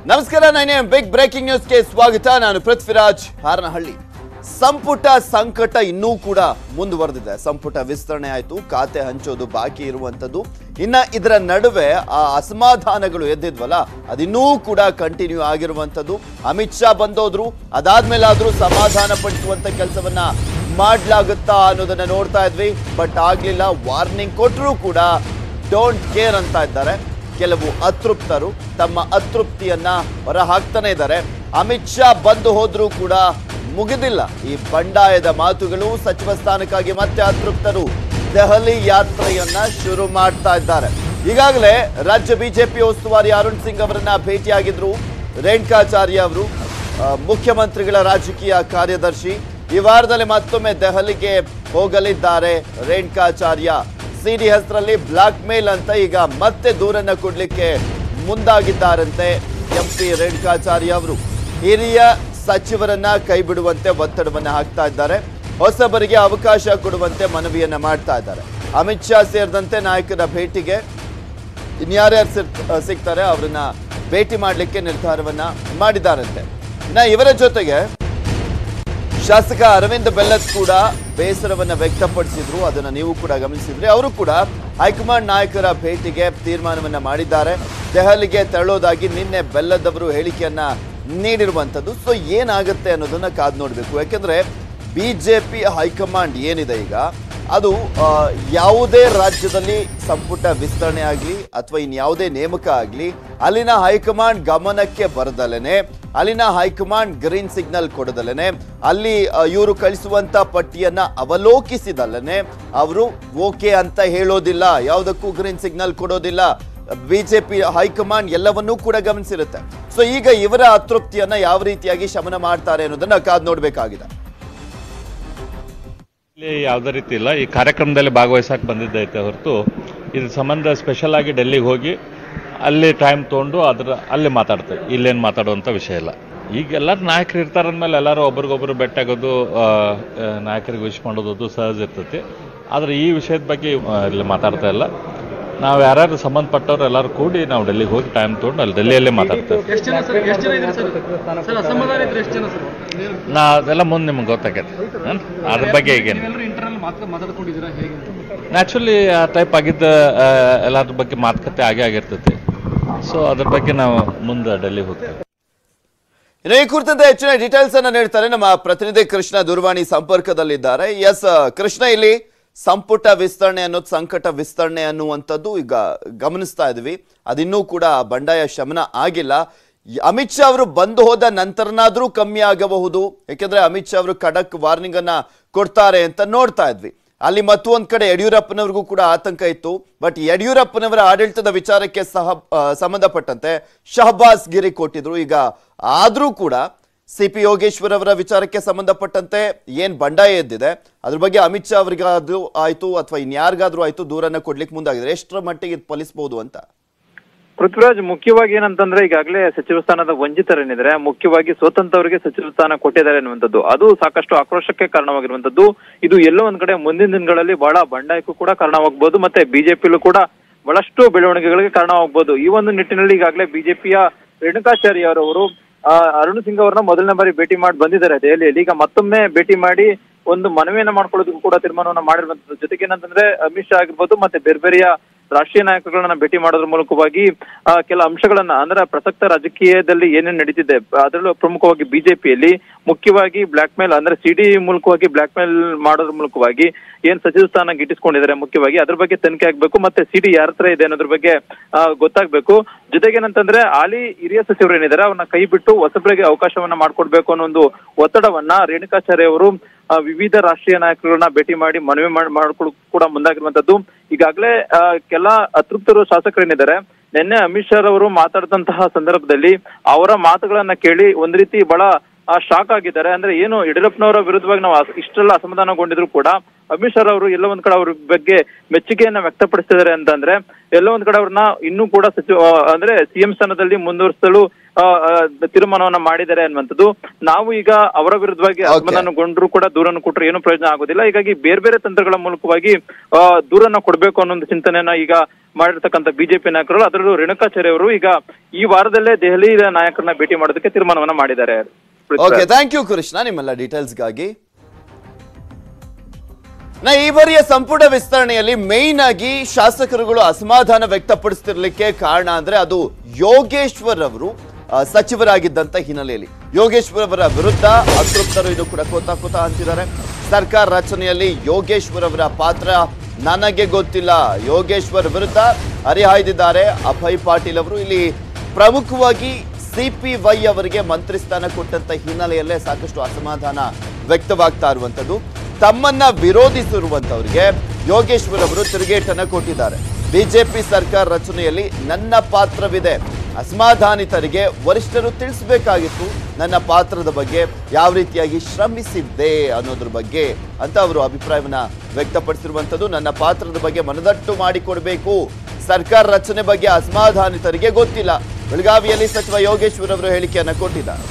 ನಮಸ್ಕಾರ ನಾನೇ big breaking ನ್ಯೂಸ್ಗೆ ಸ್ವಾಗತ ನಾನು ಪೃಥ್ವಿರಾಜ್ ಹಾರನಹಳ್ಳಿ ಸಂಪುಟ ಸಂಕಟ ಇನ್ನೂ ಕೂಡ ಮುಂದುವರೆದಿದೆ ಸಂಪುಟ ವಿಸ್ತರಣೆ ಆಯಿತು ಖಾತೆ ಹಂಚೋದು ಬಾಕಿ ಇರುವಂಥದ್ದು ಇನ್ನ ಇದರ ನಡುವೆ ಆ ಅಸಮಾಧಾನಗಳು ಎದ್ದಿದ್ವಲ್ಲ ಅದಿನ್ನೂ ಕೂಡ ಕಂಟಿನ್ಯೂ ಆಗಿರುವಂಥದ್ದು ಅಮಿತ್ ಶಾ ಬಂದೋದ್ರು ಅದಾದ್ಮೇಲಾದ್ರೂ ಸಮಾಧಾನ ಪಡಿಸುವಂತ ಕೆಲಸವನ್ನ ಮಾಡ್ಲಾಗುತ್ತಾ ಅನ್ನೋದನ್ನ ನೋಡ್ತಾ ಇದ್ವಿ ಬಟ್ ಆಗ್ಲಿಲ್ಲ ವಾರ್ನಿಂಗ್ ಕೊಟ್ಟರೂ ಕೂಡ ಡೋಂಟ್ ಕೇರ್ ಅಂತ ಇದ್ದಾರೆ ಕೆಲವು ಅತೃಪ್ತರು ತಮ್ಮ ಅತೃಪ್ತಿಯನ್ನ ಹೊರ ಹಾಕ್ತಾನೆ ಇದ್ದಾರೆ ಅಮಿತ್ ಶಾ ಬಂದು ಹೋದ್ರೂ ಕೂಡ ಮುಗಿದಿಲ್ಲ ಈ ಬಂಡಾಯದ ಮಾತುಗಳು ಸಚಿವ ಸ್ಥಾನಕ್ಕಾಗಿ ಮತ್ತೆ ಅತೃಪ್ತರು ದೆಹಲಿ ಯಾತ್ರೆಯನ್ನ ಶುರು ಮಾಡ್ತಾ ಇದ್ದಾರೆ ಈಗಾಗಲೇ ರಾಜ್ಯ ಬಿಜೆಪಿ ಉಸ್ತುವಾರಿ ಅರುಣ್ ಸಿಂಗ್ ಅವರನ್ನ ಭೇಟಿಯಾಗಿದ್ರು ರೇಣುಕಾಚಾರ್ಯ ಅವರು ಆ, ಮುಖ್ಯಮಂತ್ರಿಗಳ ರಾಜಕೀಯ ಕಾರ್ಯದರ್ಶಿ ಈ ವಾರದಲ್ಲಿ ಮತ್ತೊಮ್ಮೆ ದೆಹಲಿಗೆ ಹೋಗಲಿದ್ದಾರೆ ರೇಣುಕಾಚಾರ್ಯ ಸಿಡಿ ಹೆಸರಲ್ಲಿ ಬ್ಲಾಕ್ ಮೇಲ್ ಅಂತ ಈಗ ಮತ್ತೆ ದೂರನ್ನ ಕೊಡ್ಲಿಕ್ಕೆ ಮುಂದಾಗಿದ್ದಾರಂತೆ ಎಂ ಪಿ ರೇಣುಕಾಚಾರ್ಯ ಅವರು ಹಿರಿಯ ಸಚಿವರನ್ನ ಕೈ ಬಿಡುವಂತೆ ಒತ್ತಡವನ್ನ ಹಾಕ್ತಾ ಇದ್ದಾರೆ ಹೊಸಬರಿಗೆ ಅವಕಾಶ ಕೊಡುವಂತೆ ಮನವಿಯನ್ನ ಮಾಡ್ತಾ ಇದ್ದಾರೆ ಅಮಿತ್ ಶಾ ಸೇರಿದಂತೆ ನಾಯಕರ ಭೇಟಿಗೆ ಇನ್ಯಾರ್ಯಾರು ಸಿಕ್- ಸಿಗ್ತಾರೆ ಅವರನ್ನ ಭೇಟಿ ಮಾಡಲಿಕ್ಕೆ ನಿರ್ಧಾರವನ್ನ ಮಾಡಿದ್ದಾರಂತೆ ಇನ್ನ ಇವರ ಜೊತೆಗೆ ಶಾಸಕ ಅರವಿಂದ್ ಬೆಲ್ಲತ್ ಕೂಡ ಬೇಸರವನ್ನ ವ್ಯಕ್ತಪಡಿಸಿದ್ರು ಅದನ್ನ ನೀವು ಕೂಡ ಗಮನಿಸಿದ್ರಿ ಅವರು ಕೂಡ ಹೈಕಮಾಂಡ್ ನಾಯಕರ ಭೇಟಿಗೆ ತೀರ್ಮಾನವನ್ನ ಮಾಡಿದ್ದಾರೆ ದೆಹಲಿಗೆ ತೆರಳೋದಾಗಿ ನಿನ್ನೆ ಬೆಲ್ಲದವರು ಹೇಳಿಕೆಯನ್ನ ನೀಡಿರುವಂಥದ್ದು ಸೊ ಏನಾಗುತ್ತೆ ಅನ್ನೋದನ್ನ ಕಾದ್ ನೋಡಬೇಕು ಯಾಕೆಂದ್ರೆ ಬಿಜೆಪಿ ಹೈಕಮಾಂಡ್ ಏನಿದೆ ಈಗ ಅದು ಆ, ಯಾವುದೇ ರಾಜ್ಯದಲ್ಲಿ ಸಂಪುಟ ವಿಸ್ತರಣೆ ಆಗಲಿ ಅಥವಾ ಇನ್ಯಾವುದೇ ನೇಮಕ ಆಗಲಿ ಅಲ್ಲಿನ ಹೈಕಮಾಂಡ್ ಗಮನಕ್ಕೆ ಬರದಲೇನೆ ಅಲ್ಲಿನ ಹೈಕಮಾಂಡ್ ಗ್ರೀನ್ ಸಿಗ್ನಲ್ ಕೊಡದಲೇನೆ ಅಲ್ಲಿ ಇವರು ಕಳಿಸುವಂತ ಪಟ್ಟಿಯನ್ನ ಅವಲೋಕಿಸಿದಲ್ಲನೆ ಅವರು ಓಕೆ ಅಂತ ಹೇಳೋದಿಲ್ಲ ಯಾವುದಕ್ಕೂ ಗ್ರೀನ್ ಸಿಗ್ನಲ್ ಕೊಡೋದಿಲ್ಲ ಬಿಜೆಪಿ ಹೈಕಮಾಂಡ್ ಎಲ್ಲವನ್ನೂ ಕೂಡ ಗಮನಿಸಿರುತ್ತೆ ಸೊ ಈಗ ಇವರ ಅತೃಪ್ತಿಯನ್ನ ಯಾವ ರೀತಿಯಾಗಿ ಶಮನ ಮಾಡ್ತಾರೆ ಅನ್ನೋದನ್ನ ಕಾದ್ ನೋಡ್ಬೇಕಾಗಿದೆ ಇಲ್ಲಿ ಯಾವುದೇ ರೀತಿ ಇಲ್ಲ ಈ ಕಾರ್ಯಕ್ರಮದಲ್ಲಿ ಭಾಗವಹಿಸಕ್ಕೆ ಬಂದಿದ್ದೈತೆ ಹೊರತು ಇದ್ರ ಸಂಬಂಧ ಸ್ಪೆಷಲ್ ಆಗಿ ಡೆಲ್ಲಿಗೆ ಹೋಗಿ ಅಲ್ಲಿ ಟೈಮ್ ತೊಗೊಂಡು ಅದ್ರ ಅಲ್ಲಿ ಮಾತಾಡ್ತೇವೆ ಇಲ್ಲೇನು ಮಾತಾಡುವಂಥ ವಿಷಯ ಇಲ್ಲ ಈಗ ಎಲ್ಲರೂ ನಾಯಕರು ಇರ್ತಾರೆ ಅಂದಮೇಲೆ ಎಲ್ಲರೂ ಒಬ್ರಿಗೊಬ್ರು ಭೇಟಿಯಾಗೋದು ಆ, ಆ, ನಾಯಕರಿಗೆ ವಿಶ್ ಮಾಡೋದು ಅದು ಸಹಜ ಇರ್ತೈತಿ ಆದರೆ ಈ ವಿಷಯದ ಬಗ್ಗೆ ಆ, ಇಲ್ಲಿ ಮಾತಾಡ್ತಾ ಇಲ್ಲ ನಾವು ಯಾರ್ಯಾರು ಸಂಬಂಧಪಟ್ಟವ್ರು ಎಲ್ಲರೂ ಕೂಡಿ ನಾವು ಡೆಲ್ಲಿಗೆ ಹೋಗಿ ಟೈಮ್ ತೊಗೊಂಡು ಅಲ್ಲಿ ಡೆಲ್ಲಿಯಲ್ಲೇ ಮಾತಾಡ್ತೇವೆ ಎಷ್ಟು ಜನ ಸರ್ ಎಷ್ಟು ಜನ ಇದ್ರಿ ಸರ್ ಸರ್ ಅಸಮಾಧಾನ ಇದ್ರೆ ಎಷ್ಟು ಜನ ಸರ್ ನಾ ಅದೆಲ್ಲ ಮುಂದೆ ನಿಮ್ಗೆ ಗೊತ್ತಾಗೈತೆ ಹ್ಮ್? ಅದ್ರ ಬಗ್ಗೆ ಈಗೇನು ನೀವೆಲ್ಲರೂ ಇಂಟರ್ನಲ್ ಮಾತು ಮಾತಾಡ್ಕೊಂಡಿದ್ದೀರಾ ಹೇಗೆ ನ್ಯಾಚುರಲಿ ಆ ಟೈಪ್ ಆಗಿದ್ದ ಆ, ಎಲ್ಲದ್ರ ಬಗ್ಗೆ ಮಾತುಕತೆ ಆಗೇ ಆಗಿರ್ತೈತಿ ಸೊ ಅದ್ರ ಬಗ್ಗೆ ನಾವು ಮುಂದೆ ಡೆಲ್ಲಿಗೆ ಹೋಗ್ತೇವೆ ಇನ್ನು ಈ ಕುರಿತಂತೆ ಹೆಚ್ಚಿನ ಡೀಟೇಲ್ಸ್ ಅನ್ನ ನೀಡ್ತಾರೆ ನಮ್ಮ ಪ್ರತಿನಿಧಿ ಕೃಷ್ಣ ದೂರವಾಣಿ ಸಂಪರ್ಕದಲ್ಲಿದ್ದಾರೆ ಎಸ್ ಕೃಷ್ಣ ಇಲ್ಲಿ ಸಂಪುಟ ವಿಸ್ತರಣೆ ಅನ್ನೋದು ಸಂಕಟ ವಿಸ್ತರಣೆ ಅನ್ನುವಂಥದ್ದು ಈಗ ಗಮನಿಸ್ತಾ ಇದ್ವಿ ಅದಿನ್ನೂ ಕೂಡ ಬಂಡಾಯ ಶಮನ ಆಗಿಲ್ಲ ಈ ಅಮಿತ್ ಶಾ ಅವರು ಬಂದು ಹೋದ ನಂತರನಾದ್ರೂ ಕಮ್ಮಿ ಆಗಬಹುದು ಯಾಕೆಂದ್ರೆ ಅಮಿತ್ ಶಾ ಅವರು ಖಡಕ್ ವಾರ್ನಿಂಗ್ ಅನ್ನ ಕೊಡ್ತಾರೆ ಅಂತ ನೋಡ್ತಾ ಇದ್ವಿ ಅಲ್ಲಿ ಮತ್ತೊಂದ್ ಕಡೆ ಯಡಿಯೂರಪ್ಪನವ್ರಿಗೂ ಕೂಡ ಆತಂಕ ಇತ್ತು ಬಟ್ ಯಡಿಯೂರಪ್ಪನವರ ಆಡಳಿತದ ವಿಚಾರಕ್ಕೆ ಸಹ ಆ, ಸಂಬಂಧಪಟ್ಟಂತೆ ಶಹಬಾಸ್ ಗಿರಿ ಕೊಟ್ಟಿದ್ರು ಈಗ ಆದ್ರೂ ಕೂಡ ಸಿ ಪಿ ಯೋಗೇಶ್ವರ್ ಅವರ ವಿಚಾರಕ್ಕೆ ಸಂಬಂಧಪಟ್ಟಂತೆ ಏನ್ ಬಂಡಾಯ ಎದ್ದಿದೆ ಅದ್ರ ಬಗ್ಗೆ ಅಮಿತ್ ಶಾ ಅವರಿಗಾದ್ರೂ ಆಯ್ತು ಅಥವಾ ಇನ್ಯಾರಿಗಾದ್ರೂ ಆಯ್ತು ದೂರನ್ನ ಕೊಡ್ಲಿಕ್ಕೆ ಮುಂದಾಗಿದ್ರೆ ಎಷ್ಟರ ಮಟ್ಟಿಗೆ ಇದು ಫಲಿಸಬಹುದು ಅಂತ ಪೃಥ್ವಿರಾಜ್ ಮುಖ್ಯವಾಗಿ ಏನಂತಂದ್ರೆ ಈಗಾಗಲೇ ಸಚಿವ ಸ್ಥಾನದ ವಂಚಿತರೇನಿದ್ರೆ ಮುಖ್ಯವಾಗಿ ಸ್ವತಂತ್ರವರಿಗೆ ಸಚಿವ ಸ್ಥಾನ ಕೊಟ್ಟಿದ್ದಾರೆ ಅನ್ನುವಂಥದ್ದು ಅದು ಸಾಕಷ್ಟು ಆಕ್ರೋಶಕ್ಕೆ ಕಾರಣವಾಗಿರುವಂತದ್ದು ಇದು ಎಲ್ಲೋ ಒಂದ್ ಕಡೆ ಮುಂದಿನ ದಿನಗಳಲ್ಲಿ ಬಹಳ ಬಂಡಾಯಕ್ಕೂ ಕೂಡ ಕಾರಣವಾಗಬಹುದು ಮತ್ತೆ ಬಿಜೆಪಿಲೂ ಕೂಡ ಬಹಳಷ್ಟು ಬೆಳವಣಿಗೆಗಳಿಗೆ ಕಾರಣವಾಗಬಹುದು ಈ ಒಂದು ನಿಟ್ಟಿನಲ್ಲಿ ಈಗಾಗಲೇ ಬಿಜೆಪಿಯ ರೇಣುಕಾಚಾರ್ಯ ಅವರವರು ಆ, ಅರುಣ್ ಸಿಂಗ್ ಅವರನ್ನ ಮೊದಲನೇ ಬಾರಿ ಭೇಟಿ ಮಾಡಿ ಬಂದಿದ್ದಾರೆ ದೆಹಲಿಯಲ್ಲಿ ಈಗ ಮತ್ತೊಮ್ಮೆ ಭೇಟಿ ಮಾಡಿ ಒಂದು ಮನವಿಯನ್ನ ಮಾಡ್ಕೊಳ್ಳೋದಕ್ಕೂ ಕೂಡ ತೀರ್ಮಾನವನ್ನ ಮಾಡಿರುವಂತದ್ದು ಜೊತೆಗೆ ಏನಂತಂದ್ರೆ ಅಮಿತ್ ಶಾ ಆಗಿರ್ಬೋದು ಮತ್ತೆ ಬೇರೆ ಬೇರೆಯ ರಾಷ್ಟ್ರೀಯ ನಾಯಕರುಗಳನ್ನ ಭೇಟಿ ಮಾಡೋದ್ರ ಮೂಲಕವಾಗಿ ಆ, ಕೆಲ ಅಂಶಗಳನ್ನ ಅಂದ್ರೆ ಪ್ರಸಕ್ತ ರಾಜಕೀಯದಲ್ಲಿ ಏನೇನ್ ನಡೀತಿದೆ ಅದರಲ್ಲೂ ಪ್ರಮುಖವಾಗಿ ಬಿಜೆಪಿಯಲ್ಲಿ ಮುಖ್ಯವಾಗಿ ಬ್ಲಾಕ್ ಮೇಲ್ ಅಂದ್ರೆ ಸಿಡಿ ಮೂಲಕವಾಗಿ ಬ್ಲಾಕ್ ಮೇಲ್ ಮಾಡೋದ್ರ ಮೂಲಕವಾಗಿ ಏನ್ ಸಚಿವ ಸ್ಥಾನ ಗಿಟ್ಟಿಸ್ಕೊಂಡಿದ್ದಾರೆ ಮುಖ್ಯವಾಗಿ ಅದ್ರ ಬಗ್ಗೆ ತನಿಖೆ ಆಗ್ಬೇಕು ಮತ್ತೆ ಸಿಡಿ ಯಾರ ಹತ್ರ ಇದೆ ಅನ್ನೋದ್ರ ಬಗ್ಗೆ ಆ, ಗೊತ್ತಾಗ್ಬೇಕು ಜೊತೆಗೆ ಏನಂತಂದ್ರೆ ಹಾಲಿ ಹಿರಿಯ ಸಚಿವರು ಏನಿದ್ದಾರೆ ಅವ್ರನ್ನ ಕೈ ಬಿಟ್ಟು ಹೊಸಬರಿಗೆ ಅವಕಾಶವನ್ನ ಮಾಡ್ಕೊಡ್ಬೇಕು ಅನ್ನೋ ಒಂದು ಒತ್ತಡವನ್ನ ರೇಣುಕಾಚಾರ್ಯ ಅವರು ಆ, ವಿವಿಧ ರಾಷ್ಟ್ರೀಯ ನಾಯಕರುಗಳನ್ನ ಭೇಟಿ ಮಾಡಿ ಮನವಿ ಮಾಡ್- ಮಾಡ್ಕೊಳ್ಳೋ ಕೂಡ ಮುಂದಾಗಿರುವಂತದ್ದು ಈಗಾಗಲೇ ಆ, ಕೆಲ ಅತೃಪ್ತರು ಶಾಸಕರೇನಿದ್ದಾರೆ ನಿನ್ನೆ ಅಮಿತ್ ಶಾ ಅವರು ಮಾತಾಡಿದಂತಹ ಸಂದರ್ಭದಲ್ಲಿ ಅವರ ಮಾತುಗಳನ್ನ ಕೇಳಿ ಒಂದ್ ರೀತಿ ಬಹಳ ಶಾಕ್ ಆಗಿದ್ದಾರೆ ಅಂದ್ರೆ ಏನು ಯಡಿಯೂರಪ್ಪನವರ ವಿರುದ್ಧವಾಗಿ ನಾವು ಅಸ್- ಇಷ್ಟೆಲ್ಲ ಅಸಮಾಧಾನಗೊಂಡಿದ್ರು ಕೂಡ ಅಮಿತ್ ಶಾ ಅವರು ಎಲ್ಲ ಒಂದ್ ಕಡೆ ಅವ್ರ ಬಗ್ಗೆ ಮೆಚ್ಚುಗೆಯನ್ನ ವ್ಯಕ್ತಪಡಿಸ್ತಿದ್ದಾರೆ ಅಂತಂದ್ರೆ ಎಲ್ಲ ಒಂದ್ ಕಡೆ ಅವ್ರನ್ನ ಇನ್ನೂ ಕೂಡ ಸಚಿವ ಆ, ಅಂದ್ರೆ ಸಿಎಂ ಸ್ಥಾನದಲ್ಲಿ ಮುಂದುವರಿಸಲು ಆ, ಆ, ತೀರ್ಮಾನವನ್ನ ಮಾಡಿದ್ದಾರೆ ಅನ್ನುವಂಥದ್ದು ನಾವು ಈಗ ಅವರ ವಿರುದ್ಧವಾಗಿ Okay. ಅಸಮಾಧಾನಗೊಂಡ್ರು ಕೂಡ ದೂರನ್ನು ಕೊಟ್ಟರೆ ಏನು ಪ್ರಯೋಜನ ಆಗೋದಿಲ್ಲ ಹೀಗಾಗಿ ಬೇರೆ ಬೇರೆ ತಂತ್ರಗಳ ಮೂಲಕವಾಗಿ ಆ, ದೂರನ್ನ ಕೊಡಬೇಕು ಅನ್ನೋ ಒಂದು ಚಿಂತನೆಯನ್ನ ಈಗ ಮಾಡಿರ್ತಕ್ಕಂಥ ಬಿಜೆಪಿ ನಾಯಕರು ಅದರಲ್ಲೂ ರೇಣುಕಾಚಾರ್ಯ ಅವರು ಈಗ ಈ ವಾರದಲ್ಲೇ ದೆಹಲಿ ನಾಯಕರನ್ನ ಭೇಟಿ ಮಾಡೋದಕ್ಕೆ ತೀರ್ಮಾನವನ್ನ ಮಾಡಿದ್ದಾರೆ ಓಕೆ ಥ್ಯಾಂಕ್ ಯು ಕೃಷ್ಣ ನಿಮ್ಮೆಲ್ಲ ಡೀಟೇಲ್ಸ್ಗಾಗಿ ನಾ ಈ ಬಾರಿಯ ಸಂಪುಟ ವಿಸ್ತರಣೆಯಲ್ಲಿ ಮೇಯ್ನ್ ಆಗಿ ಶಾಸಕರುಗಳು ಅಸಮಾಧಾನ ವ್ಯಕ್ತಪಡಿಸ್ತಿರ್ಲಿಕ್ಕೆ ಕಾರಣ ಅಂದ್ರೆ ಅದು ಯೋಗೇಶ್ವರ್ ಅವರು ಆ, ಸಚಿವರಾಗಿದ್ದಂತ ಹಿನ್ನೆಲೆಯಲ್ಲಿ ಯೋಗೇಶ್ವರ್ ಅವರ ವಿರುದ್ಧ ಅತೃಪ್ತರು ಇದು ಕೂಡ ಕೋತ ಕೋತ ಅಂತಿದ್ದಾರೆ ಸರ್ಕಾರ ರಚನೆಯಲ್ಲಿ ಯೋಗೇಶ್ವರ್ ಅವರ ಪಾತ್ರ ನನಗೆ ಗೊತ್ತಿಲ್ಲ ಯೋಗೇಶ್ವರ್ ವಿರುದ್ಧ ಹರಿಹಾಯ್ದಿದ್ದಾರೆ ಅಭಯ್ ಪಾಟೀಲ್ ಅವರು ಇಲ್ಲಿ ಪ್ರಮುಖವಾಗಿ ಸಿ ಪಿ ವೈ ಅವರಿಗೆ ಮಂತ್ರಿ ಸ್ಥಾನ ಕೊಟ್ಟಂತ ಹಿನ್ನೆಲೆಯಲ್ಲೇ ಸಾಕಷ್ಟು ಅಸಮಾಧಾನ ವ್ಯಕ್ತವಾಗ್ತಾ ಇರುವಂತದ್ದು ತಮ್ಮನ್ನ ವಿರೋಧಿಸಿರುವಂತವರಿಗೆ ಯೋಗೇಶ್ವರ್ ಅವರು ತಿರುಗೇಟನ್ನ ಕೊಟ್ಟಿದ್ದಾರೆ ಬಿಜೆಪಿ ಸರ್ಕಾರ ರಚನೆಯಲ್ಲಿ ನನ್ನ ಪಾತ್ರವಿದೆ ಅಸಮಾಧಾನಿತರಿಗೆ ವರಿಷ್ಠರು ತಿಳಿಸಬೇಕಾಗಿತ್ತು ನನ್ನ ಪಾತ್ರದ ಬಗ್ಗೆ ಯಾವ ರೀತಿಯಾಗಿ ಶ್ರಮಿಸಿದ್ದೆ ಅನ್ನೋದ್ರ ಬಗ್ಗೆ ಅಂತ ಅವರು ಅಭಿಪ್ರಾಯವನ್ನ ವ್ಯಕ್ತಪಡಿಸಿರುವಂತದ್ದು ನನ್ನ ಪಾತ್ರದ ಬಗ್ಗೆ ಮನದಟ್ಟು ಮಾಡಿಕೊಡ್ಬೇಕು ಸರ್ಕಾರ ರಚನೆ ಬಗ್ಗೆ ಅಸಮಾಧಾನಿತರಿಗೆ ಗೊತ್ತಿಲ್ಲ ಬೆಳಗಾವಿಯಲ್ಲಿ ಸಚಿವ ಯೋಗೇಶ್ವರ್ ಅವರು ಹೇಳಿಕೆಯನ್ನ ಕೊಟ್ಟಿದ್ದಾರೆ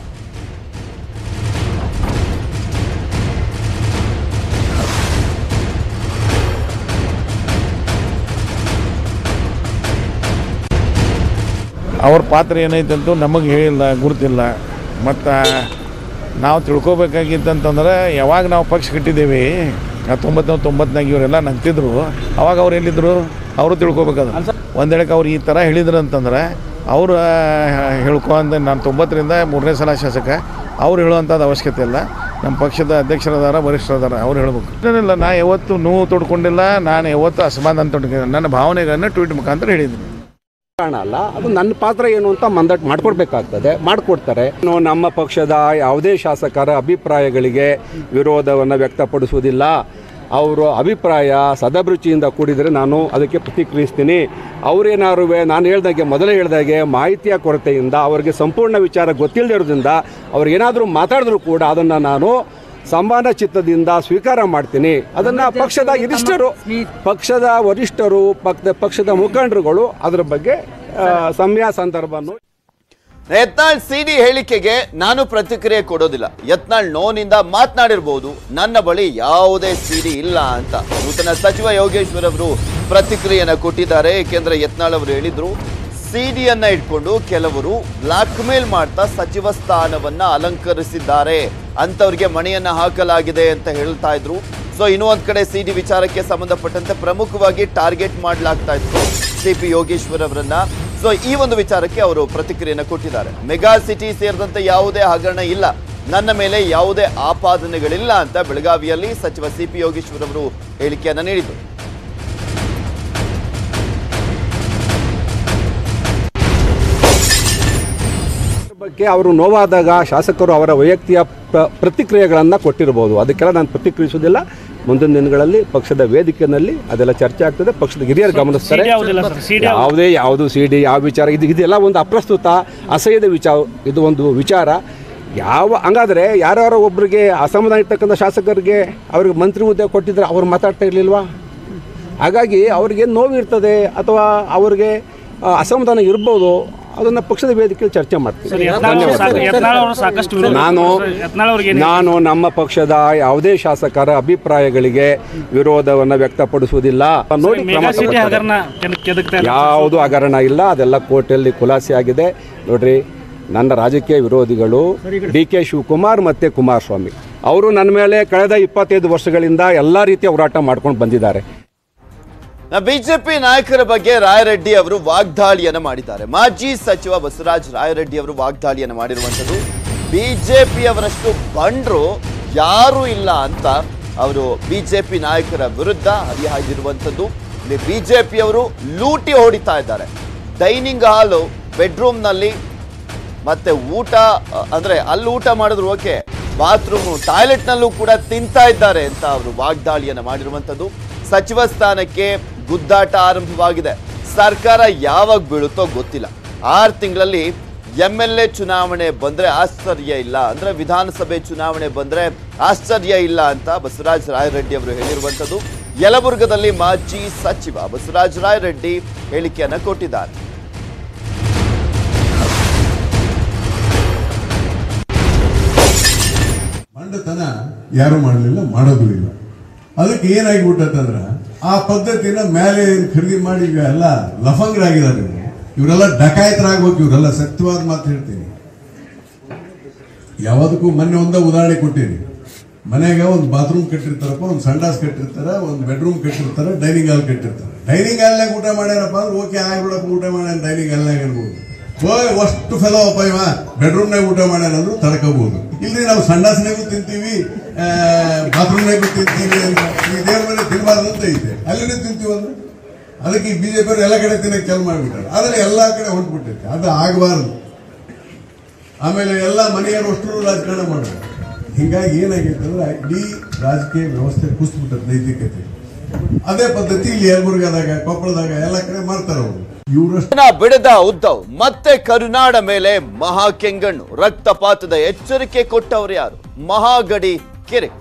ಅವ್ರ ಪಾತ್ರ ಏನೈತೆ ಅಂತ ನಮಗೆ ಹೇಳಿಲ್ಲ ಗುರುತಿಲ್ಲ ಮತ್ತು ನಾವು ತಿಳ್ಕೊಬೇಕಾಗಿತ್ತಂತಂದ್ರೆ ಯಾವಾಗ ನಾವು ಪಕ್ಷ ಕಟ್ಟಿದ್ದೇವೆ ಹತ್ತೊಂಬತ್ತು ತೊಂಬತ್ನಾಗ ಇವರೆಲ್ಲ ನಂತಿದ್ರು ಅವಾಗ ಅವ್ರು ಎಲ್ಲಿದ್ದರು ಅವರು ತಿಳ್ಕೊಬೇಕಾದ ಒಂದು ಹೇಳಕ್ಕೆ ಅವ್ರು ಈ ಥರ ಹೇಳಿದ್ರು ಅಂತಂದ್ರೆ ಅವ್ರು ಹೇಳ್ಕೊ ಅಂದ ನಾನು ತೊಂಬತ್ತರಿಂದ ಮೂರನೇ ಸಲ ಶಾಸಕ ಅವ್ರು ಹೇಳುವಂಥದ್ದು ಅವಶ್ಯಕತೆ ಇಲ್ಲ ನಮ್ಮ ಪಕ್ಷದ ಅಧ್ಯಕ್ಷರದಾರ ವರಿಷ್ಠರದಾರ ಅವ್ರು ಹೇಳ್ಬೇಕು ಏನಿಲ್ಲ ನಾ ಯಾವತ್ತು ನೋವು ತೊಡ್ಕೊಂಡಿಲ್ಲ ನಾನು ಯಾವತ್ತು ಅಸಮಾಧಾನ ತೊಡ್ಕೊಂಡಿಲ್ಲ ನನ್ನ ಭಾವನೆಗಳನ್ನು ಟ್ವೀಟ್ ಮುಖಾಂತರ ಹೇಳಿದ್ದೀನಿ ಕಾರಣ ಅಲ್ಲ ಅದು ನನ್ನ ಪಾತ್ರ ಏನು ಅಂತ ಮಂದಟ್ಟು ಮಾಡಿಕೊಡ್ಬೇಕಾಗ್ತದೆ ಮಾಡಿಕೊಡ್ತಾರೆ ನಾನು ನಮ್ಮ ಪಕ್ಷದ ಯಾವುದೇ ಶಾಸಕರ ಅಭಿಪ್ರಾಯಗಳಿಗೆ ವಿರೋಧವನ್ನು ವ್ಯಕ್ತಪಡಿಸುವುದಿಲ್ಲ ಅವರು ಅಭಿಪ್ರಾಯ ಸದಭಿರುಚಿಯಿಂದ ಕೂಡಿದರೆ ನಾನು ಅದಕ್ಕೆ ಪ್ರತಿಕ್ರಿಯಿಸ್ತೀನಿ ಅವರೇನಾರು ನಾನು ಹೇಳ್ದಾಗೆ ಮೊದಲೇ ಹೇಳ್ದಾಗೆ ಮಾಹಿತಿಯ ಕೊರತೆಯಿಂದ ಅವರಿಗೆ ಸಂಪೂರ್ಣ ವಿಚಾರ ಗೊತ್ತಿಲ್ಲದೆ ಇರೋದ್ರಿಂದ ಅವ್ರಿಗೇನಾದರೂ ಮಾತಾಡಿದ್ರು ಕೂಡ ಅದನ್ನು ನಾನು ಸಮಾನ ಚಿತ್ತದಿಂದ ಸ್ವೀಕಾರ ಮಾಡ್ತೀನಿ ಅದನ್ನ ಪಕ್ಷದ ವರಿಷ್ಠರು ಪಕ್ಷದ ವರಿಷ್ಠರು ಪಕ್ಷದ ಪಕ್ಷದ ಮುಖಂಡರುಗಳು ಅದರ ಬಗ್ಗೆ ಆ, ಸಮಯ ಸಂದರ್ಭವನ್ನು ಯತ್ನಾಳ್ ಸಿಡಿ ಹೇಳಿಕೆಗೆ ನಾನು ಪ್ರತಿಕ್ರಿಯೆ ಕೊಡೋದಿಲ್ಲ ಯತ್ನಾಳ್ ನೋನಿಂದ ಮಾತನಾಡಿರ್ಬೋದು ನನ್ನ ಬಳಿ ಯಾವುದೇ ಸಿಡಿ ಇಲ್ಲ ಅಂತ ನೂತನ ಸಚಿವ ಯೋಗೇಶ್ವರ್ ಅವರು ಪ್ರತಿಕ್ರಿಯೆಯನ್ನ ಕೊಟ್ಟಿದ್ದಾರೆ ಏಕೆಂದ್ರೆ ಯತ್ನಾಳ್ ಅವರು ಹೇಳಿದ್ರು ಸಿಡಿಯನ್ನ ಇಟ್ಕೊಂಡು ಕೆಲವರು ಬ್ಲಾಕ್ ಮೇಲ್ ಮಾಡ್ತಾ ಸಚಿವ ಸ್ಥಾನವನ್ನ ಅಲಂಕರಿಸಿದ್ದಾರೆ ಅಂತವ್ರಿಗೆ ಮಣಿಯನ್ನ ಹಾಕಲಾಗಿದೆ ಅಂತ ಹೇಳ್ತಾ ಇದ್ರು ಸೊ ಇನ್ನೂ ಒಂದ್ ಕಡೆ ಸಿಡಿ ವಿಚಾರಕ್ಕೆ ಸಂಬಂಧಪಟ್ಟಂತೆ ಪ್ರಮುಖವಾಗಿ ಟಾರ್ಗೆಟ್ ಮಾಡಲಾಗ್ತಾ ಇತ್ತು ಸಿ ಪಿ ಯೋಗೇಶ್ವರ್ ಅವರನ್ನ ಸೊ ಈ ಒಂದು ವಿಚಾರಕ್ಕೆ ಅವರು ಪ್ರತಿಕ್ರಿಯೆಯನ್ನು ಕೊಟ್ಟಿದ್ದಾರೆ ಮೆಗಾ ಸಿಟಿ ಸೇರಿದಂತೆ ಯಾವುದೇ ಹಗರಣ ಇಲ್ಲ ನನ್ನ ಮೇಲೆ ಯಾವುದೇ ಆಪಾದನೆಗಳಿಲ್ಲ ಅಂತ ಬೆಳಗಾವಿಯಲ್ಲಿ ಸಚಿವ ಸಿ ಪಿ ಯೋಗೇಶ್ವರ್ ಅವರು ಹೇಳಿಕೆಯನ್ನ ನೀಡಿದರು ಬಗ್ಗೆ ಅವರು ನೋವಾದಾಗ ಶಾಸಕರು ಅವರ ವೈಯಕ್ತಿಕ ಪ್ರ- ಪ್ರತಿಕ್ರಿಯೆಗಳನ್ನು ಕೊಟ್ಟಿರ್ಬೋದು ಅದಕ್ಕೆಲ್ಲ ನಾನು ಪ್ರತಿಕ್ರಿಯಿಸುವುದಿಲ್ಲ ಮುಂದಿನ ದಿನಗಳಲ್ಲಿ ಪಕ್ಷದ ವೇದಿಕೆಯಲ್ಲಿ ಅದೆಲ್ಲ ಚರ್ಚೆ ಆಗ್ತದೆ ಪಕ್ಷದ ಹಿರಿಯರು ಗಮನಿಸ್ತಾರೆ ಯಾವುದೇ ಯಾವುದು ಸಿ ಡಿ ಯಾವ ವಿಚಾರ ಇದು ಇದೆಲ್ಲ ಒಂದು ಅಪ್ರಸ್ತುತ ಅಸಹ್ಯದ ವಿಚಾರ ಇದು ಒಂದು ವಿಚಾರ ಯಾವ ಹಂಗಾದ್ರೆ ಯಾರ್ಯಾರೋ ಒಬ್ಬರಿಗೆ ಅಸಮಾಧಾನ ಇರ್ತಕ್ಕಂಥ ಶಾಸಕರಿಗೆ ಅವ್ರಿಗೆ ಮಂತ್ರಿ ಹುದ್ದೆ ಕೊಟ್ಟಿದ್ರೆ ಅವ್ರು ಮಾತಾಡ್ತಾ ಇರಲಿಲ್ವಾ ಹಾಗಾಗಿ ಅವ್ರಿಗೆ ನೋವು ಇರ್ತದೆ ಅಥವಾ ಅವ್ರಿಗೆ ಆ, ಅಸಮಾಧಾನ ಇರ್ಬೋದು ಅದನ್ನು ಪಕ್ಷದ ವೇದಿಕೆಯಲ್ಲಿ ಚರ್ಚೆ ಮಾಡ್ತೀವಿ ಯತ್ನಾಳ್ ಅವರು ಸಾಕಷ್ಟು ವಿರೋಧ ನಾನು ಯತ್ನಾಳ್ ಅವ್ರಿಗೆ ನಾನು ನಮ್ಮ ಪಕ್ಷದ ಯಾವುದೇ ಶಾಸಕರ ಅಭಿಪ್ರಾಯಗಳಿಗೆ ವಿರೋಧವನ್ನು ವ್ಯಕ್ತಪಡಿಸುವುದಿಲ್ಲ ನೋಡಿ ಕ್ರಮ ಮೆಗಾ ಸಿಟಿ ತಗೊಳ್ತಾರೆ. ಹಗರಣ ಕೆದಕ್- ಕೆದಕ್ತಾ ಇದೆ. ಯಾವುದು ಹಗರಣ ಇಲ್ಲ ಅದೆಲ್ಲ ಕೋರ್ಟಲ್ಲಿ ಖುಲಾಸೆ ಆಗಿದೆ ನೋಡ್ರಿ ನನ್ನ ರಾಜಕೀಯ ವಿರೋಧಿಗಳು ಡಿ ಕೆ ಶಿವಕುಮಾರ್ ಮತ್ತು ಕುಮಾರಸ್ವಾಮಿ ಅವರು ನನ್ನ ಮೇಲೆ ಕಳೆದ ಇಪ್ಪತ್ತೈದು ವರ್ಷಗಳಿಂದ ಎಲ್ಲ ರೀತಿಯ ಹೋರಾಟ ಮಾಡ್ಕೊಂಡು ಬಂದಿದ್ದಾರೆ ಬಿಜೆಪಿ ನಾಯಕರ ಬಗ್ಗೆ ರಾಯರೆಡ್ಡಿ ಅವರು ವಾಗ್ದಾಳಿಯನ್ನ ಮಾಡಿದ್ದಾರೆ ಮಾಜಿ ಸಚಿವ ಬಸವರಾಜ ರಾಯರೆಡ್ಡಿ ಅವರು ವಾಗ್ದಾಳಿಯನ್ನ ಮಾಡಿರುವಂತದ್ದು ಬಿಜೆಪಿಯವರಷ್ಟು ಬಂಡ್ರು ಯಾರು ಇಲ್ಲ ಅಂತ ಅವರು ಬಿಜೆಪಿ ನಾಯಕರ ವಿರುದ್ಧ ಹರಿಹಾಯ್ದಿರುವಂಥದ್ದು ಇಲ್ಲಿ ಬಿಜೆಪಿಯವರು ಲೂಟಿ ಹೊಡಿತಾ ಇದ್ದಾರೆ ಡೈನಿಂಗ್ ಹಾಲು ಬೆಡ್ರೂಮ್ನಲ್ಲಿ ಮತ್ತೆ ಊಟ ಅ, ಅಂದ್ರೆ ಅಲ್ಲಿ ಊಟ ಮಾಡಿದ್ರು ಓಕೆ ಬಾತ್ರೂಮ್ ಟಾಯ್ಲೆಟ್ ನಲ್ಲೂ ಕೂಡ ತಿಂತಾ ಇದ್ದಾರೆ ಅಂತ ಅವರು ವಾಗ್ದಾಳಿಯನ್ನ ಮಾಡಿರುವಂತದ್ದು ಸಚಿವ ಸ್ಥಾನಕ್ಕೆ ಗುದ್ದಾಟ ಆರಂಭವಾಗಿದೆ ಸರ್ಕಾರ ಯಾವಾಗ ಬೀಳುತ್ತೋ ಗೊತ್ತಿಲ್ಲ ಆರು ತಿಂಗಳಲ್ಲಿ ಎಂ ಎಲ್ ಎ ಚುನಾವಣೆ ಬಂದ್ರೆ ಆಶ್ಚರ್ಯ ಇಲ್ಲ ಅಂದ್ರೆ ವಿಧಾನಸಭೆ ಚುನಾವಣೆ ಬಂದ್ರೆ ಆಶ್ಚರ್ಯ ಇಲ್ಲ ಅಂತ ಬಸವರಾಜ ರಾಯರೆಡ್ಡಿ ಅವರು ಹೇಳಿರುವಂತದ್ದು ಯಲಬುರ್ಗದಲ್ಲಿ ಮಾಜಿ ಸಚಿವ ಬಸವರಾಜ ರಾಯರೆಡ್ಡಿ ಹೇಳಿಕೆಯನ್ನ ಕೊಟ್ಟಿದ್ದಾರೆ ಮಂಡತನ ಯಾರು ಮಾಡಲಿಲ್ಲ ಮಾಡೋದು ಇಲ್ಲ ಅದಕ್ಕೆ ಏನಾಗ್ಬಿಟ್ಟಂದ್ರ ಆ ಪದ್ಧತಿನ ಮೇಲೆ ಖರೀದಿ ಮಾಡಿ ಈಗ ಎಲ್ಲ ಲಫಂಗರಾಗಿದ್ದಾರೆ ಇವ್ರು. ಇವರೆಲ್ಲ ಡಕಾಯತರಾಗ್ಬೇಕು ಇವರೆಲ್ಲ ಸತ್ಯವಾದ ಮಾತು ಹೇಳ್ತೀನಿ ಯಾವ್ದಕ್ಕೂ ಮೊನ್ನೆ ಒಂದ ಉದಾಹರಣೆ ಕೊಟ್ಟಿನಿ ಮನೆಗೆ ಒಂದು ಬಾತ್ರೂಮ್ ಕಟ್ಟಿರ್ತಾರಪ್ಪ ಒಂದು ಸಂಡಾಸ್ ಕಟ್ಟಿರ್ತಾರ ಒಂದು ಬೆಡ್ರೂಮ್ ಕಟ್ಟಿರ್ತಾರ ಡೈನಿಂಗ್ ಹಾಲ್ ಕಟ್ಟಿರ್ತಾರೆ ಡೈನಿಂಗ್ ಹಾಲ್ನಾಗ ಊಟ ಮಾಡ್ಯಾರಪ್ಪ ಅಂದ್ರೆ ಓಕೆ ಆಗ್ಬಿಡಪ್ಪ ಊಟ ಮಾಡ್ಯಾನ ಡೈನಿಂಗ್ ಹಾಲ್ನಾಗ ಅನ್ಬೋದು ಓಯ್ ಅಷ್ಟು ಫೆಲೋ ಅಪ್ಪ ಇವ ಬೆಡ್ರೂಮ್ನಾಗ ಊಟ ಮಾಡ್ಯಾನ ಅಂದ್ರು ತಡ್ಕೋಬಹುದು ಇಲ್ರಿ ನಾವು ಸಂಡಾಸ್ನಾಗೂ ತಿಂತೀವಿ ಬಾತ್ರೂಮ್ನಾಗೂ ತಿಂತೀವಿ ಅಂತ ಈ ದೇವ್ರ ಮನೆ ತಿನ್ಬಾರ್ದು ಅಂತ ಐತೆ ಅಲ್ಲಿನೇ ತಿಂತೀವಿ ಅಂದ್ರೆ ಅದಕ್ಕೆ ಈ ಬಿಜೆಪಿ ಎಲ್ಲ ಕಡೆ ತಿನ್ನಕ್ಕೆ ಚಾಲು ಮಾಡ್ಬಿಟ್ಟಾರೆ ಆದ್ರೆ ಎಲ್ಲಾ ಕಡೆ ಹೊಂಟ್ಬಿಟ್ಟೈತೆ ಅದು ಆಗಬಾರ್ದು ಆಮೇಲೆ ಎಲ್ಲ ಮನೆಯವರು ಅಷ್ಟು ರಾಜಕಾರಣ ಮಾಡೋದು ಹಿಂಗಾಗಿ ಏನಾಗೈತೆ ಅಂದ್ರೆ ಇಡೀ ರಾಜಕೀಯ ವ್ಯವಸ್ಥೆ ಕುಸಿದ್ಬಿಟ್ಟದ ನೈತಿಕತೆ ಅದೇ ಪದ್ಧತಿ ಇಲ್ಲಿ ಯಲಬುರ್ಗದಾಗ ಕೊಪ್ಪಳದಾಗ ಎಲ್ಲ ಕಡೆ ಮಾಡ್ತಾರೆ ಅವರು ಇವರಷ್ಟು ಜನ ಬಿಡದ ಉದ್ದವ್ ಮತ್ತೆ ಕರುನಾಡ ಮೇಲೆ ಮಹಾ ಕೆಂಗಣ್ಣು ರಕ್ತಪಾತದ ಎಚ್ಚರಿಕೆ ಕೊಟ್ಟವರು ಯಾರು ಮಹಾಗಡಿ ಕಿರಿಕ್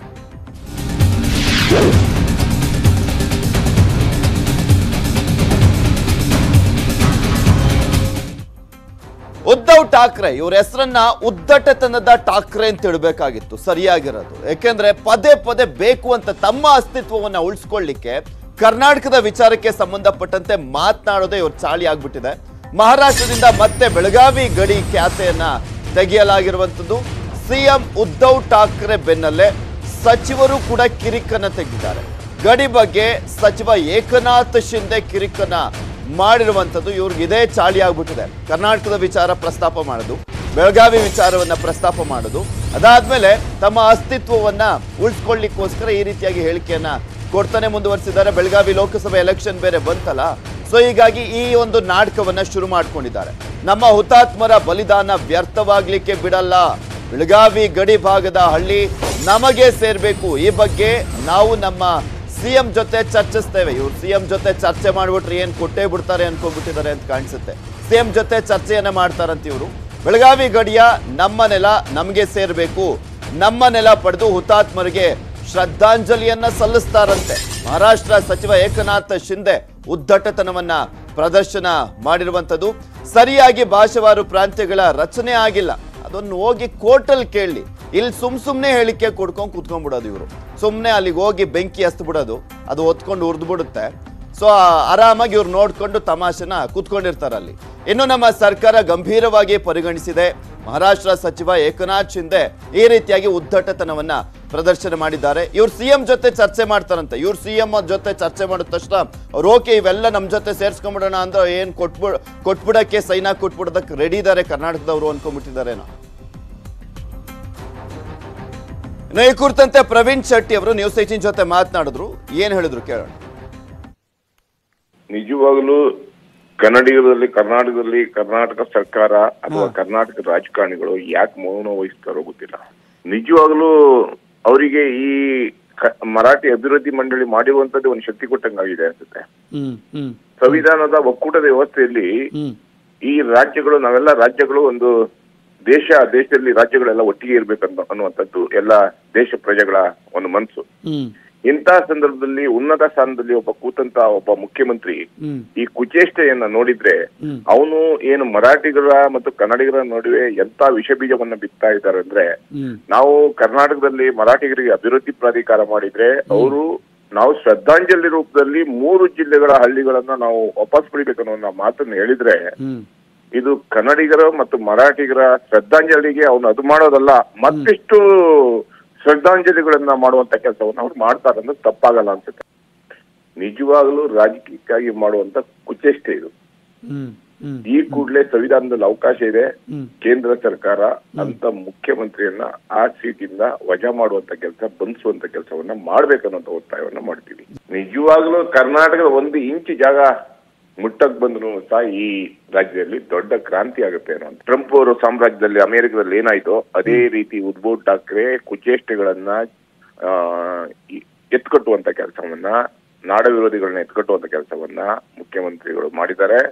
ಉದ್ಧವ್ ಠಾಕ್ರೆ ಇವ್ರ ಹೆಸರನ್ನ ಉದ್ದಟತನದ ಠಾಕ್ರೆ ಅಂತ ಇಡಬೇಕಾಗಿತ್ತು ಸರಿಯಾಗಿರೋದು ಯಾಕೆಂದ್ರೆ ಪದೇ ಪದೇ ಬೇಕು ಅಂತ ತಮ್ಮ ಅಸ್ತಿತ್ವವನ್ನ ಉಳಿಸ್ಕೊಳ್ಳಿಕ್ಕೆ ಕರ್ನಾಟಕದ ವಿಚಾರಕ್ಕೆ ಸಂಬಂಧಪಟ್ಟಂತೆ ಮಾತನಾಡೋದೇ ಇವ್ರ ಚಾಳಿ ಆಗ್ಬಿಟ್ಟಿದೆ ಮಹಾರಾಷ್ಟ್ರದಿಂದ ಮತ್ತೆ ಬೆಳಗಾವಿ ಗಡಿ ಖ್ಯಾತೆಯನ್ನ ತೆಗೆಯಲಾಗಿರುವಂಥದ್ದು ಸಿಎಂ ಉದ್ಧವ್ ಠಾಕ್ರೆ ಬೆನ್ನಲ್ಲೇ ಸಚಿವರು ಕೂಡ ಕಿರಿಕನ್ನ ತೆಗೆದಿದ್ದಾರೆ ಗಡಿ ಬಗ್ಗೆ ಸಚಿವ ಏಕನಾಥ್ ಶಿಂದೆ ಕಿರಿಕನ್ನ ಮಾಡಿರುವಂಥದ್ದು ಇವ್ರಿಗೆ ಇದೇ ಚಾಳಿ ಆಗ್ಬಿಟ್ಟಿದೆ ಕರ್ನಾಟಕದ ವಿಚಾರ ಪ್ರಸ್ತಾಪ ಮಾಡೋದು ಬೆಳಗಾವಿ ವಿಚಾರವನ್ನ ಪ್ರಸ್ತಾಪ ಮಾಡೋದು ಅದಾದ್ಮೇಲೆ ತಮ್ಮ ಅಸ್ತಿತ್ವವನ್ನ ಉಳಿಸ್ಕೊಳ್ಳಿಕ್ಕೋಸ್ಕರ ಈ ರೀತಿಯಾಗಿ ಹೇಳಿಕೆಯನ್ನ ಕೊಡ್ತಾನೆ ಮುಂದುವರಿಸಿದ್ದಾರೆ ಬೆಳಗಾವಿ ಲೋಕಸಭೆ ಎಲೆಕ್ಷನ್ ಬೇರೆ ಬಂತಲ್ಲ ಸೊ ಹೀಗಾಗಿ ಈ ಒಂದು ನಾಟಕವನ್ನ ಶುರು ಮಾಡ್ಕೊಂಡಿದ್ದಾರೆ ನಮ್ಮ ಹುತಾತ್ಮರ ಬಲಿದಾನ ವ್ಯರ್ಥವಾಗ್ಲಿಕ್ಕೆ ಬಿಡಲ್ಲ ಬೆಳಗಾವಿ ಗಡಿ ಭಾಗದ ಹಳ್ಳಿ ನಮಗೆ ಸೇರ್ಬೇಕು ಈ ಬಗ್ಗೆ ನಾವು ನಮ್ಮ ಸಿಎಂ ಜೊತೆ ಚರ್ಚಿಸ್ತೇವೆ ಇವ್ರು ಸಿಎಂ ಜೊತೆ ಚರ್ಚೆ ಮಾಡ್ಬಿಟ್ರೆ ಏನ್ ಕೊಟ್ಟೇ ಬಿಡ್ತಾರೆ ಅನ್ಕೊಂಡ್ಬಿಟ್ಟಿದ್ದಾರೆ ಅಂತ ಕಾಣಿಸುತ್ತೆ ಸಿಎಂ ಜೊತೆ ಚರ್ಚೆಯನ್ನ ಮಾಡ್ತಾರಂತ ಇವರು ಬೆಳಗಾವಿ ಗಡಿಯ ನಮ್ಮ ನೆಲ ನಮಗೆ ಸೇರ್ಬೇಕು ನಮ್ಮ ನೆಲ ಪಡೆದು ಹುತಾತ್ಮರಿಗೆ ಶ್ರದ್ಧಾಂಜಲಿಯನ್ನ ಸಲ್ಲಿಸ್ತಾರಂತೆ ಮಹಾರಾಷ್ಟ್ರ ಸಚಿವ ಏಕನಾಥ್ ಶಿಂದೆ ಉದ್ದಟತನವನ್ನ ಪ್ರದರ್ಶನ ಮಾಡಿರುವಂಥದ್ದು ಸರಿಯಾಗಿ ಭಾಷಾವಾರು ಪ್ರಾಂತ್ಯಗಳ ರಚನೆ ಆಗಿಲ್ಲ ಅದನ್ನು ಹೋಗಿ ಕೋರ್ಟಲ್ಲಿ ಕೇಳಿ ಇಲ್ಲಿ ಸುಮ್ ಸುಮ್ನೆ ಹೇಳಿಕೆ ಕೊಡ್ಕೊಂಡು ಕೂತ್ಕೊಂಡ್ಬಿಡೋದು ಇವರು ಸುಮ್ನೆ ಅಲ್ಲಿಗೆ ಹೋಗಿ ಬೆಂಕಿ ಹಸ್ತು ಬಿಡೋದು ಅದು ಹೊತ್ಕೊಂಡು ಉರ್ದು ಬಿಡುತ್ತೆ ಸೊ ಆರಾಮಾಗಿ ಇವ್ರು ನೋಡ್ಕೊಂಡು ತಮಾಷೆನ ಕೂತ್ಕೊಂಡಿರ್ತಾರೆ ಅಲ್ಲಿ ಇನ್ನು ನಮ್ಮ ಸರ್ಕಾರ ಗಂಭೀರವಾಗಿ ಪರಿಗಣಿಸಿದೆ ಮಹಾರಾಷ್ಟ್ರ ಸಚಿವ ಏಕನಾಥ್ ಶಿಂದೆ ಈ ರೀತಿಯಾಗಿ ಉದ್ದಟತನವನ್ನ ಪ್ರದರ್ಶನ ಮಾಡಿದ್ದಾರೆ ಇವ್ರು ಸಿಎಂ ಜೊತೆ ಚರ್ಚೆ ಮಾಡ್ತಾರಂತೆ ಇವ್ರು ಸಿಎಂ ಜೊತೆ ಚರ್ಚೆ ಮಾಡಿದ ತಕ್ಷಣ ಅವ್ರು ಓಕೆ ಇವೆಲ್ಲ ನಮ್ಮ ಜೊತೆ ಸೇರ್ಸ್ಕೊಂಡ್ಬಿಡೋಣ ಅಂದ್ರೆ ಏನ್ ಕೊಟ್ಬಿಡ್ ಕೊಟ್ಬಿಡಕ್ಕೆ ಸೈನಾ ಕೊಟ್ಬಿಡೋದಕ್ಕೆ ರೆಡಿ ಇದ್ದಾರೆ ಕರ್ನಾಟಕದವರು ಅನ್ಕೊಂಡ್ಬಿಟ್ಟಿದ್ದಾರೇನೋ ಇನ್ನು ಈ ಕುರಿತಂತೆ ಪ್ರವೀಣ್ ಶೆಟ್ಟಿ ಅವರು ನ್ಯೂಸ್ ಏಟೀನ್ ಜೊತೆ ಮಾತನಾಡಿದ್ರು ಏನ್ ಹೇಳಿದ್ರು ಕೇಳೋಣ ನಿಜವಾಗಲೂ ಕನ್ನಡಿಗರಲ್ಲಿ ಕರ್ನಾಟಕದಲ್ಲಿ ಕರ್ನಾಟಕ ಸರ್ಕಾರ ಅಥವಾ ಕರ್ನಾಟಕ ರಾಜಕಾರಣಿಗಳು ಯಾಕೆ ಮೌನ ವಹಿಸ್ತಾರೋ ಗೊತ್ತಿಲ್ಲ ನಿಜವಾಗಲೂ ಅವರಿಗೆ ಈ ಕ- ಮರಾಠಿ ಅಭಿವೃದ್ಧಿ ಮಂಡಳಿ ಮಾಡಿರುವಂತದ್ದು ಒಂದು ಶಕ್ತಿ ಕೊಟ್ಟಂಗಾಗಿದೆ ಅನ್ಸುತ್ತೆ ಸಂವಿಧಾನದ ಒಕ್ಕೂಟದ ವ್ಯವಸ್ಥೆಯಲ್ಲಿ ಈ ರಾಜ್ಯಗಳು ನಾವೆಲ್ಲ ರಾಜ್ಯಗಳು ಒಂದು ದೇಶ ದೇಶದಲ್ಲಿ ರಾಜ್ಯಗಳೆಲ್ಲ ಒಟ್ಟಿಗೆ ಇರ್ಬೇಕಂತ ಅನ್ನುವಂಥದ್ದು ಎಲ್ಲ ದೇಶ ಪ್ರಜೆಗಳ ಒಂದು ಮನಸ್ಸು ಇಂತಹ ಸಂದರ್ಭದಲ್ಲಿ ಉನ್ನತ ಸ್ಥಾನದಲ್ಲಿ ಒಬ್ಬ ಕೂತಂತ ಒಬ್ಬ ಮುಖ್ಯಮಂತ್ರಿ ಈ ಕುಚೇಷ್ಟೆಯನ್ನ ನೋಡಿದ್ರೆ ಅವನು ಏನು ಮರಾಠಿಗರ ಮತ್ತು ಕನ್ನಡಿಗರ ನಡುವೆ ಎಂತ ವಿಷ ಬೀಜವನ್ನ ಬಿತ್ತಾ ಇದ್ದಾರೆ ಅಂದ್ರೆ ನಾವು ಕರ್ನಾಟಕದಲ್ಲಿ ಮರಾಠಿಗರಿಗೆ ಅಭಿವೃದ್ಧಿ ಪ್ರಾಧಿಕಾರ ಮಾಡಿದ್ರೆ ಅವರು ನಾವು ಶ್ರದ್ಧಾಂಜಲಿ ರೂಪದಲ್ಲಿ ಮೂರು ಜಿಲ್ಲೆಗಳ ಹಳ್ಳಿಗಳನ್ನ ನಾವು ವಾಪಸ್ ಪಡಿಬೇಕನ್ನೋ ಮಾತನ್ನ ಹೇಳಿದ್ರೆ ಇದು ಕನ್ನಡಿಗರ ಮತ್ತು ಮರಾಠಿಗರ ಶ್ರದ್ಧಾಂಜಲಿಗೆ ಅವನು ಅದು ಮಾಡೋದಲ್ಲ ಮತ್ತಿಷ್ಟು ಶ್ರದ್ಧಾಂಜಲಿಗಳನ್ನ ಮಾಡುವಂತ ಕೆಲಸವನ್ನ ಅವ್ರು ಮಾಡ್ತಾರೆ ಅನ್ನೋದು ತಪ್ಪಾಗಲ್ಲ ಅನ್ಸುತ್ತೆ ನಿಜವಾಗ್ಲೂ ರಾಜಕೀಯಕ್ಕಾಗಿ ಮಾಡುವಂತ ಕುಚೇಷ್ಟೆ ಇದು ಈ ಕೂಡಲೇ ಸಂವಿಧಾನದಲ್ಲಿ ಅವಕಾಶ ಇದೆ ಕೇಂದ್ರ ಸರ್ಕಾರ ಅಂತ ಮುಖ್ಯಮಂತ್ರಿಯನ್ನ ಆ ಸೀಟಿಂದ ವಜಾ ಮಾಡುವಂತ ಕೆಲಸ ಬಂಧಿಸುವಂತ ಕೆಲಸವನ್ನ ಮಾಡ್ಬೇಕನ್ನೋಂತ ಒತ್ತಾಯವನ್ನ ಮಾಡ್ತೀವಿ ನಿಜವಾಗ್ಲೂ ಕರ್ನಾಟಕದ ಒಂದು ಇಂಚು ಜಾಗ ಮುಟ್ಟಕ್ ಬಂದ್ರು ಸಹ ಈ ರಾಜ್ಯದಲ್ಲಿ ದೊಡ್ಡ ಕ್ರಾಂತಿ ಆಗುತ್ತೆ ಅನ್ನೋ ಅಂತ. ಟ್ರಂಪ್ ಅವರು ಸಾಮ್ರಾಜ್ಯದಲ್ಲಿ ಅಮೆರಿಕದಲ್ಲಿ ಏನಾಯ್ತೋ ಅದೇ ರೀತಿ ಉದ್ಭವ್ ಠಾಕ್ರೆ ಕುಚೇಷ್ಟೆಗಳನ್ನ ಆ, ಈ- ಎತ್ಕಟ್ಟುವಂತ ಕೆಲಸವನ್ನ ನಾಡ ವಿರೋಧಿಗಳನ್ನ ಎತ್ಕಟ್ಟುವಂತ ಕೆಲಸವನ್ನ ಮುಖ್ಯಮಂತ್ರಿಗಳು ಮಾಡಿದ್ದಾರೆ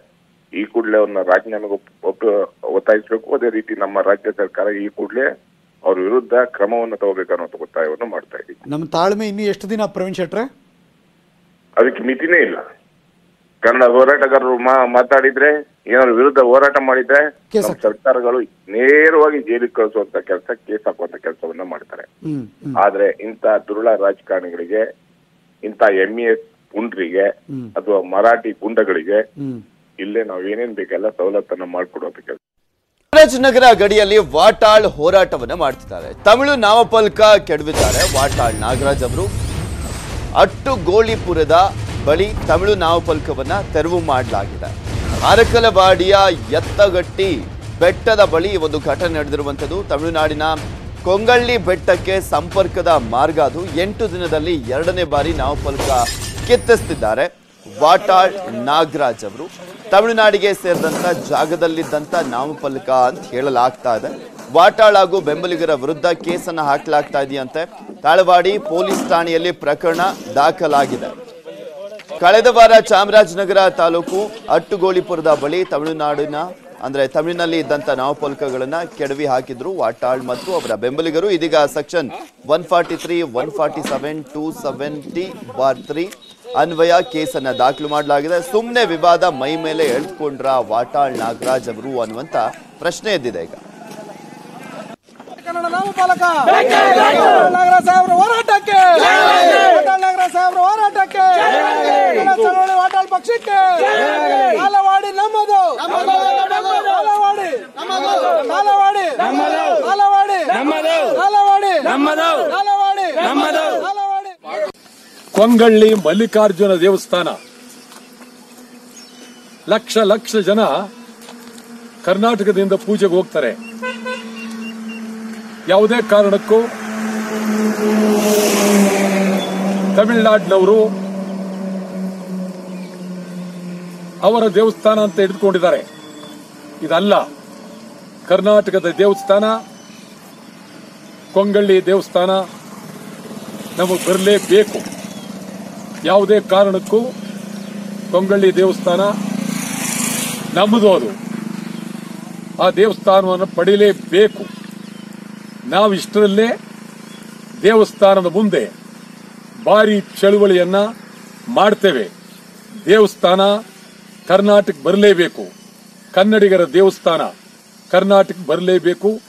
ಈ ಕೂಡಲೇ ಅವ್ರನ್ನ ರಾಜೀನಾಮೆಗೆ ಒಪ್- ಒಪ್- ಒತ್ತಾಯಿಸಬೇಕು ಅದೇ ರೀತಿ ನಮ್ಮ ರಾಜ್ಯ ಸರ್ಕಾರ ಈ ಕೂಡಲೇ ಅವ್ರ ವಿರುದ್ಧ ಕ್ರಮವನ್ನು ತಗೋಬೇಕನ್ನೋ ಒತ್ತಾಯವನ್ನು ಮಾಡ್ತಾ ಇದ್ದೀವಿ ನಮ್ಮ ತಾಳ್ಮೆ ಇನ್ನೂ ಎಷ್ಟು ದಿನ ಪ್ರವೀಣ್ ಶೆಟ್ರೆ ಅದಕ್ಕೆ ಮಿತಿನೇ ಇಲ್ಲ ಕನ್ನಡ ಹೋರಾಟಗಾರರು ಮಾ- ಮಾತಾಡಿದ್ರೆ ಏನಾದ್ರು ವಿರುದ್ಧ ಹೋರಾಟ ಮಾಡಿದ್ರೆ ಕೇಸ್ ನಮ್ಮ ಸರ್ಕಾರಗಳು ನೇರವಾಗಿ ಜೈಲಿಗೆ ಕಳಿಸುವಂತ ಕೆಲಸ ಕೇಸ್ ಹಾಕುವಂತ ಕೆಲಸವನ್ನ ಮಾಡ್ತಾರೆ ಹ್ಮ್ ಹ್ಮ್ ಆದ್ರೆ ಇಂಥ ದುರುಳ ರಾಜಕಾರಣಿಗಳಿಗೆ ಇಂಥ ಎಂ ಎ ಪುಂಡ್ರಿಗೆ ಅಥವಾ ಮರಾಠಿ ಗುಂಡಗಳಿಗೆ ಹ್ಮ್ ಇಲ್ಲೇ ನಾವ್ ಏನೇನ್ ಬೇಕೆಲ್ಲ ಸವಲತ್ತನ್ನ ಮಾಡ್ಕೊಡುವಂತ ಕೆಲಸ ಚಾಮರಾಜನಗರ ಗಡಿಯಲ್ಲಿ ವಾಟಾಳ್ ಹೋರಾಟವನ್ನ ಮಾಡ್ತಿದ್ದಾರೆ ತಮಿಳು ನಾಮಫಲಕ ಕೆಡವಿದ್ದಾರೆ ವಾಟಾಳ್ ನಾಗರಾಜ್ ಅವರು ಅಟ್ಟು ಗೋಳಿಪುರದ ಬಳಿ ತಮಿಳು ನಾಮಫಲಕವನ್ನ ತೆರವು ಮಾಡಲಾಗಿದೆ ಅರಕಲವಾಡಿಯ ಎತ್ತಗಟ್ಟಿ ಬೆಟ್ಟದ ಬಳಿ ಈ ಒಂದು ಘಟನೆ ನಡೆದಿರುವಂಥದ್ದು ತಮಿಳುನಾಡಿನ ಕೊಂಗಳ್ಳಿ ಬೆಟ್ಟಕ್ಕೆ ಸಂಪರ್ಕದ ಮಾರ್ಗ ಅದು ಎಂಟು ದಿನದಲ್ಲಿ ಎರಡನೇ ಬಾರಿ ನಾಮಫಲಕ ಕಿತ್ತಿಸ್ತಿದ್ದಾರೆ ವಾಟಾಳ್ ನಾಗರಾಜ್ ಅವರು ತಮಿಳುನಾಡಿಗೆ ಸೇರಿದಂತ ಜಾಗದಲ್ಲಿದ್ದಂತ ನಾಮಫಲಕ ಅಂತ ಹೇಳಲಾಗ್ತಾ ಇದೆ ವಾಟಾಳ್ ಹಾಗೂ ಬೆಂಬಲಿಗರ ವಿರುದ್ಧ ಕೇಸನ್ನ ಹಾಕಲಾಗ್ತಾ ಇದೆಯಂತೆ ತಾಳವಾಡಿ ಪೊಲೀಸ್ ಠಾಣೆಯಲ್ಲಿ ಪ್ರಕರಣ ದಾಖಲಾಗಿದೆ ಕಳೆದ ವಾರ ಚಾಮರಾಜನಗರ ತಾಲೂಕು ಅಟ್ಟುಗೋಳಿಪುರದ ಬಳಿ ತಮಿಳುನಾಡಿನ ಅಂದ್ರೆ ತಮಿಳಿನಲ್ಲಿ ಇದ್ದಂತ ನಾಮಫಲಕಗಳನ್ನ ಕೆಡವಿ ಹಾಕಿದ್ರು ವಾಟಾಳ್ ಮತ್ತು ಅವರ ಬೆಂಬಲಿಗರು ಇದೀಗ section one forty three one forty seven two seventy bar three ಅನ್ವಯ ಕೇಸನ್ನ ದಾಖಲು ಮಾಡಲಾಗಿದೆ ಸುಮ್ಮನೆ ವಿವಾದ ಮೈ ಮೇಲೆ ಎಳ್ಕೊಂಡ್ರ ವಾಟಾಳ್ ನಾಗರಾಜ್ ಅವರು ಅನ್ನುವಂತ ಪ್ರಶ್ನೆ ಎದ್ದಿದೆ ಈಗ ಕನ್ನಡ ನಾಮಫಲಕ ನಾಗರಾಜ ಸಾಹೇಬ್ರ ಹೋರಾಟಕ್ಕೆ ವಾಟಾಳ್ ನಾಗರಾಜ ಸಾಹೇಬ್ರ ಹೋರಾಟಕ್ಕೆ ಕನ್ನಡ ಚಳವಳಿ ವಾಟಾಳ್ ಪಕ್ಷಕ್ಕೆ ಕಾಲವಾಡಿ ನಮ್ಮದು ಕಾಲವಾಡಿ ಕಾಲವಾಡಿ ಕಾಲವಾಡಿ ಕಾಲವಾಡಿ ಕಾಲವಾಡಿ ಕಾಲವಾಡಿ ಕೊಂಗಳ್ಳಿ ಮಲ್ಲಿಕಾರ್ಜುನ ದೇವಸ್ಥಾನ ಲಕ್ಷ ಲಕ್ಷ ಜನ ಕರ್ನಾಟಕದಿಂದ ಪೂಜೆಗೆ ಹೋಗ್ತಾರೆ ಯಾವುದೇ ಕಾರಣಕ್ಕೂ ತಮಿಳುನಾಡಿನವರು ಅವರ ದೇವಸ್ಥಾನ ಅಂತ ಹಿಡಿದುಕೊಂಡಿದ್ದಾರೆ ಇದಲ್ಲ ಕರ್ನಾಟಕದ ದೇವಸ್ಥಾನ ಕೊಂಗಳ್ಳಿ ದೇವಸ್ಥಾನ ನಮಗೆ ಬರಲೇಬೇಕು ಯಾವುದೇ ಕಾರಣಕ್ಕೂ ಕೊಂಗಳ್ಳಿ ದೇವಸ್ಥಾನ ನಮ್ಮದು ಅದು ಆ ದೇವಸ್ಥಾನವನ್ನು ಪಡೀಲೇಬೇಕು ನಾವು ಇಷ್ಟರಲ್ಲೇ ದೇವಸ್ಥಾನದ ಮುಂದೆ ಭಾರಿ ಚಳುವಳಿಯನ್ನ ಮಾಡ್ತೇವೆ ದೇವಸ್ಥಾನ ಕರ್ನಾಟಕ ಬರಲೇಬೇಕು ಕನ್ನಡಿಗರ ದೇವಸ್ಥಾನ ಕರ್ನಾಟಕ ಬರಲೇಬೇಕು